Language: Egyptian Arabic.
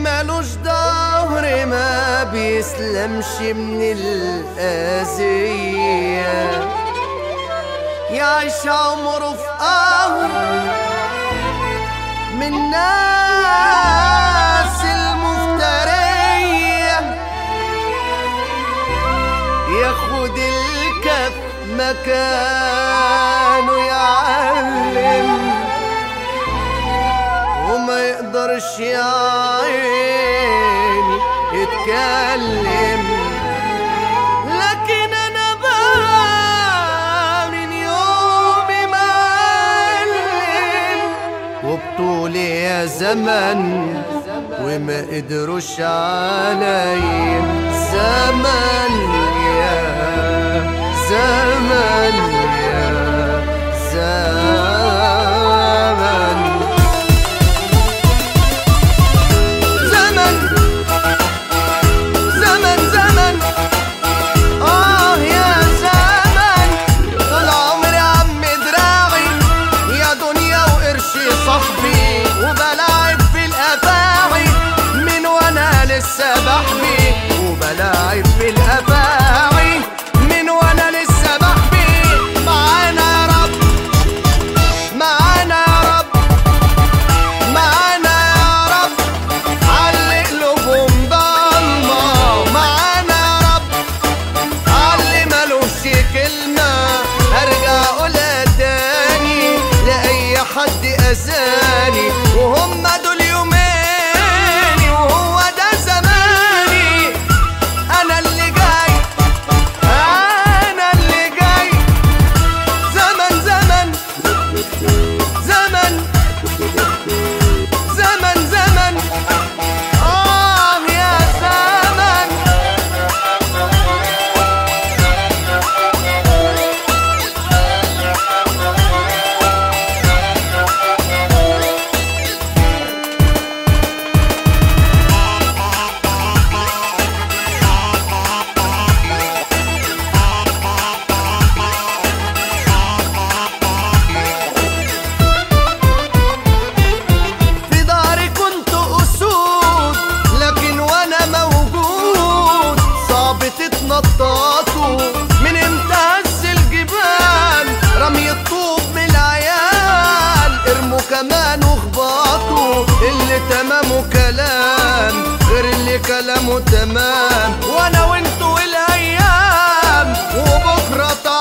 مالوش ظهر ما بيسلمش من الأذية يعيش عمره في قهر من ناس المفترية ياخد الكف مكانه يعلم وما يقدرش يا عيني يتكلم لكن انا بقى من يومي معلم وبطولي يا زمن وما قدروش علي زمن يا زمن يا زمن زمن زمن زمن آه يا زمن طول عمري عم دراعي يا دنيا وقرشي صاحبي وبلاعب في الأفاعي من وأنا لسه بحبي وبلاعب في الأفاعي من وأنا لسه بحبي معانا يا رب معانا يا رب معانا يا رب علي قلوبهم ضلمة معانا يا رب علي ملوش كلمة ارجع اقولها تاني لأي حد أذاني وهم دول يوميني وهو ده زماني أنا اللي جاي أنا اللي جاي زمن زمن زمن زمن زمن آه يا زمن في داري كنت أسود لكن وأنا موجود صعب تتنططوا من امتى هز الجبال رمي الطوب من العيال ارموا كمان واخبطوا اللي تمامه كلام غير اللي كلامه تمام وانا وانتوا الايام وبكره تعالوا